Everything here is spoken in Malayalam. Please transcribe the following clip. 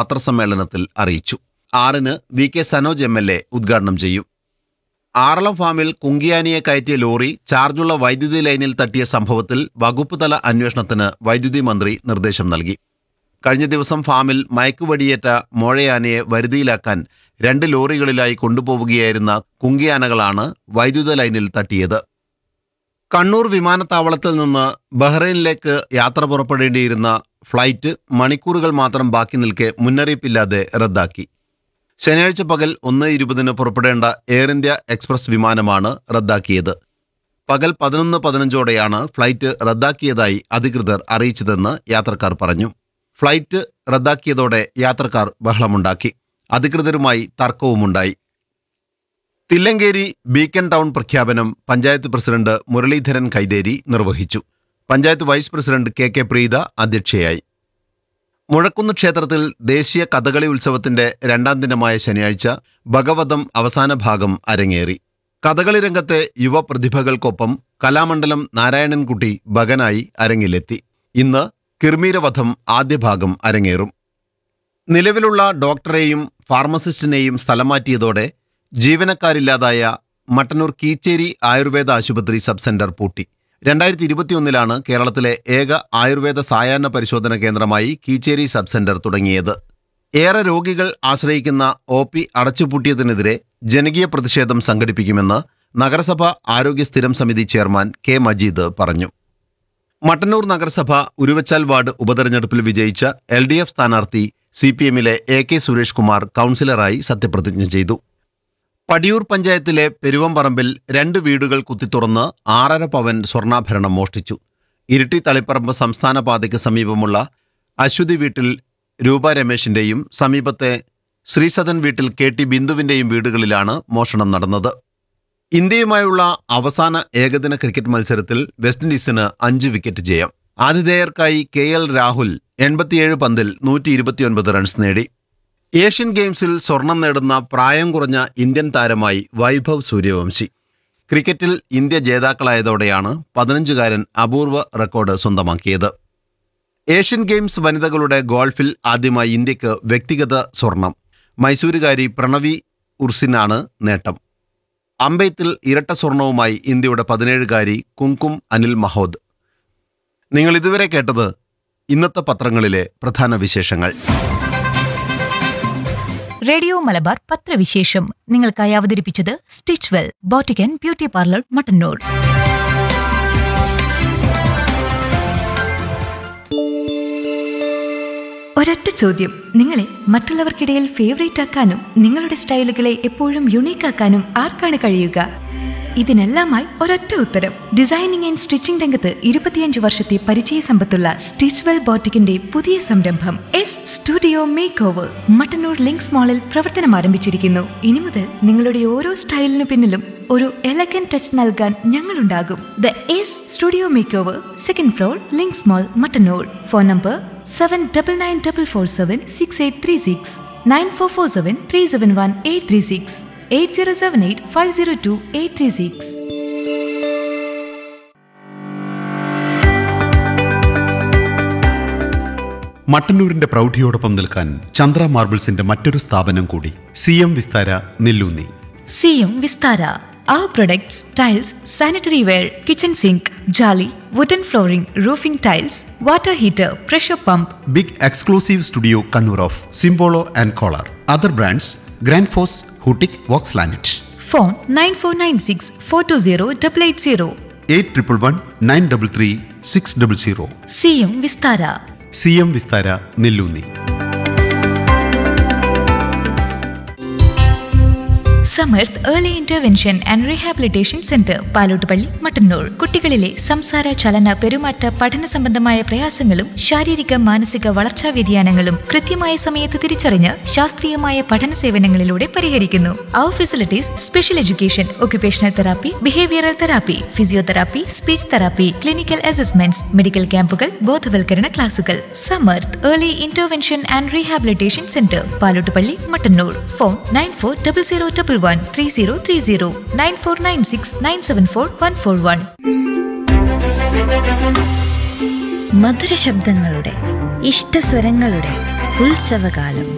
പത്രസമ്മേളനത്തിൽ അറിയിച്ചു ആറിന് V K Sanoj M L A ഉദ്ഘാടനം ചെയ്യും ആറളം ഫാമിൽ കുങ്കിയാനിയെ കയറ്റിയ ലോറി ചാർജുള്ള വൈദ്യുതി ലൈനിൽ തട്ടിയ സംഭവത്തിൽ വകുപ്പ് തല അന്വേഷണത്തിന് വൈദ്യുതി മന്ത്രി നിർദ്ദേശം നൽകി കഴിഞ്ഞ ദിവസം ഫാമിൽ മയക്കുവടിയേറ്റ മോഴയാനയെ വരുതിയിലാക്കാൻ രണ്ട് ലോറികളിലായി കൊണ്ടുപോവുകയായിരുന്ന കുങ്കിയാനകളാണ് വൈദ്യുത ലൈനിൽ തട്ടിയത് കണ്ണൂർ വിമാനത്താവളത്തിൽ നിന്ന് ബഹ്റൈനിലേക്ക് യാത്ര പുറപ്പെടേണ്ടിയിരുന്ന ഫ്ലൈറ്റ് മണിക്കൂറുകൾ മാത്രം ബാക്കി നിൽക്കെ മുന്നറിയിപ്പില്ലാതെ റദ്ദാക്കി ശനിയാഴ്ച പകൽ ഒന്ന് ഇരുപതിന് പുറപ്പെടേണ്ട എയർ ഇന്ത്യ എക്സ്പ്രസ് വിമാനമാണ് റദ്ദാക്കിയത് പകൽ പതിനൊന്ന് പതിനഞ്ചോടെയാണ് ഫ്ലൈറ്റ് റദ്ദാക്കിയതായി അധികൃതർ അറിയിച്ചതെന്ന് യാത്രക്കാർ പറഞ്ഞു ഫ്ലൈറ്റ് റദ്ദാക്കിയതോടെ യാത്രക്കാർ ബഹളമുണ്ടാക്കി അധികൃതരുമായി തർക്കവുമുണ്ടായി തില്ലങ്കേരി ബീക്കൻ ടൗൺ പ്രഖ്യാപനം പഞ്ചായത്ത് പ്രസിഡന്റ് മുരളീധരൻ കൈതേരി നിർവഹിച്ചു panchayat vice president K K Preetha അധ്യക്ഷയായി മുഴക്കുന്ന് ക്ഷേത്രത്തിൽ ദേശീയ കഥകളി ഉത്സവത്തിന്റെ രണ്ടാം ദിനമായ ശനിയാഴ്ച ഭഗവതം അവസാന ഭാഗം അരങ്ങേറി കഥകളി രംഗത്തെ യുവപ്രതിഭകൾക്കൊപ്പം കലാമണ്ഡലം നാരായണൻകുട്ടി ഭഗനായി അരങ്ങിലെത്തി ഇന്ന് കിർമീരവധം ആദ്യ ഭാഗം അരങ്ങേറും നിലവിലുള്ള ഡോക്ടറെയും ഫാർമസിസ്റ്റിനെയും സ്ഥലം മാറ്റിയതോടെ ജീവനക്കാരില്ലാതായ മട്ടന്നൂർ കീച്ചേരി ആയുർവേദ ആശുപത്രി സബ് സെന്റർ പൂട്ടി രണ്ടായിരത്തി ഇരുപത്തിയൊന്നിലാണ് കേരളത്തിലെ ഏക ആയുർവേദ സായാഹ്ന പരിശോധന കേന്ദ്രമായി കീച്ചേരി സബ് സെന്റർ തുടങ്ങിയത് ഏറെ രോഗികൾ ആശ്രയിക്കുന്ന ഒ പി അടച്ചുപൂട്ടിയതിനെതിരെ ജനകീയ പ്രതിഷേധം സംഘടിപ്പിക്കുമെന്ന് നഗരസഭ ആരോഗ്യ സ്ഥിരം സമിതി ചെയർമാൻ കെ മജീദ് പറഞ്ഞു മട്ടന്നൂർ നഗരസഭ ഉരുവച്ചാൽ വാർഡ് ഉപതെരഞ്ഞെടുപ്പിൽ വിജയിച്ച എൽ ഡി എഫ് സ്ഥാനാർത്ഥി സി പി എമ്മിലെ എ കെ സുരേഷ് കുമാർ കൗൺസിലറായി സത്യപ്രതിജ്ഞ ചെയ്തു പടിയൂർ പഞ്ചായത്തിലെ പെരുവമ്പറമ്പിൽ രണ്ട് വീടുകൾ കുത്തിത്തുറന്ന് ആറര പവൻ സ്വർണ്ണാഭരണം മോഷ്ടിച്ചു ഇരിട്ടി തളിപ്പറമ്പ് സംസ്ഥാന പാതയ്ക്ക് സമീപമുള്ള അശ്വതി വീട്ടിൽ രൂപ രമേശിന്റെയും സമീപത്തെ ശ്രീസദൻ വീട്ടിൽ കെ ടി ബിന്ദുവിന്റെയും വീടുകളിലാണ് മോഷണം നടന്നത് ഇന്ത്യയുമായുള്ള അവസാന ഏകദിന ക്രിക്കറ്റ് മത്സരത്തിൽ വെസ്റ്റ് ഇൻഡീസിന് അഞ്ച് വിക്കറ്റ് ജയം ആതിഥേയർക്കായി കെ എൽ രാഹുൽ എൺപത്തിയേഴ് പന്തിൽ നൂറ്റി ഇരുപത്തിയൊൻപത് റൺസ് നേടി ഏഷ്യൻ ഗെയിംസിൽ സ്വർണം നേടുന്ന പ്രായം കുറഞ്ഞ ഇന്ത്യൻ താരമായി വൈഭവ് സൂര്യവംശി ക്രിക്കറ്റിൽ ഇന്ത്യ ജേതാക്കളായതോടെയാണ് പതിനഞ്ചുകാരൻ അപൂർവ റെക്കോർഡ് സ്വന്തമാക്കിയത് ഏഷ്യൻ ഗെയിംസ് വനിതകളുടെ ഗോൾഫിൽ ആദ്യമായി ഇന്ത്യക്ക് വ്യക്തിഗത സ്വർണം മൈസൂരുകാരി പ്രണവി ഉർസിനാണ് നേട്ടം അമ്പെയ്ത്തിൽ ഇരട്ട സ്വർണവുമായി ഇന്ത്യയുടെ പതിനേഴുകാരി കുങ്കും അനിൽ മഹോദ് നിങ്ങൾ ഇതുവരെ കേട്ടത് ഇന്നത്തെ പത്രങ്ങളിലെ പ്രധാന വിശേഷങ്ങൾ റേഡിയോ മലബാർ പത്രവിശേഷം നിങ്ങൾക്കായി അവതരിപ്പിച്ചത് Stitch Well boutique beauty parlour Mattannur ഒരൊറ്റ ചോദ്യം നിങ്ങളെ മറ്റുള്ളവർക്കിടയിൽ ഫേവറേറ്റ് ആക്കാനും നിങ്ങളുടെ സ്റ്റൈലുകളെ എപ്പോഴും യുണീക്ക് ആക്കാനും ആർക്കാണ് കഴിയുക ഇതിനെല്ലാമായി ഒരൊറ്റ ഉത്തരം ഡിസൈനിങ് ആൻഡ് സ്റ്റിച്ചിംഗ് രംഗത്ത് ഇരുപത്തിയഞ്ച് വർഷത്തെ പരിചയ സമ്പത്തുള്ള സ്റ്റിച്ച്വെൽ ബോട്ടിക്കിന്റെ പുതിയ സംരംഭം S Studio Makeover Mattannur Links മാളിൽ പ്രവർത്തനം ആരംഭിച്ചിരിക്കുന്നു ഇനി മുതൽ നിങ്ങളുടെ ഓരോ സ്റ്റൈലിനു പിന്നിലും ഒരു എലഗൻ ടച്ച് നൽകാൻ ഞങ്ങളുണ്ടാകും the S Studio Makeover second floor Links Mall Mattannur phone number seven double nine double four seven six eight three six nine four four seven three seven one eight three six eight zero seven eight five zero two eight three six മട്ടന്നൂരിന്റെ പ്രൗഢിയോടൊപ്പം നിൽക്കാൻ ചന്ദ്ര മാർബിൾസിന്റെ മറ്റൊരു സ്ഥാപനം കൂടി C M Vistara Nellunni C M Vistara Our products, tiles, sanitary ware, kitchen sink, jolly, wooden flooring, roofing tiles, water heater, pressure pump, big exclusive studio Kannur of Simpolo and Kohler other brands Grand Foss Hootik Vox Lanet phone 9496 420 880. Eight triple one nine double three six double zero C M Vistara C M Vistara Nellunni Samarth early intervention and rehabilitation centre Palottupalli Mattannur കുട്ടികളിലെ സംസാര ചലന പെരുമാറ്റ പഠന സംബന്ധമായ പ്രയാസങ്ങളും ശാരീരിക മാനസിക വളർച്ചാ വ്യതിയാനങ്ങളും കൃത്യമായ സമയത്ത് തിരിച്ചറിഞ്ഞ് ശാസ്ത്രീയമായ പഠന സേവനങ്ങളിലൂടെ പരിഹരിക്കുന്നു our facilities special education occupational therapy behavioural therapy physiotherapy speech therapy clinical assessments medical ക്യാമ്പുകൾ ബോധവൽക്കരണ ക്ലാസുകൾ Samarth early intervention and rehabilitation centre Palottupalli Mattannur phone nine four double zero double one three zero three zero nine four nine six nine seven four one four one മധുര ശബ്ദങ്ങളുടെ ഇഷ്ടസ്വരങ്ങളുടെ ഉത്സവകാലം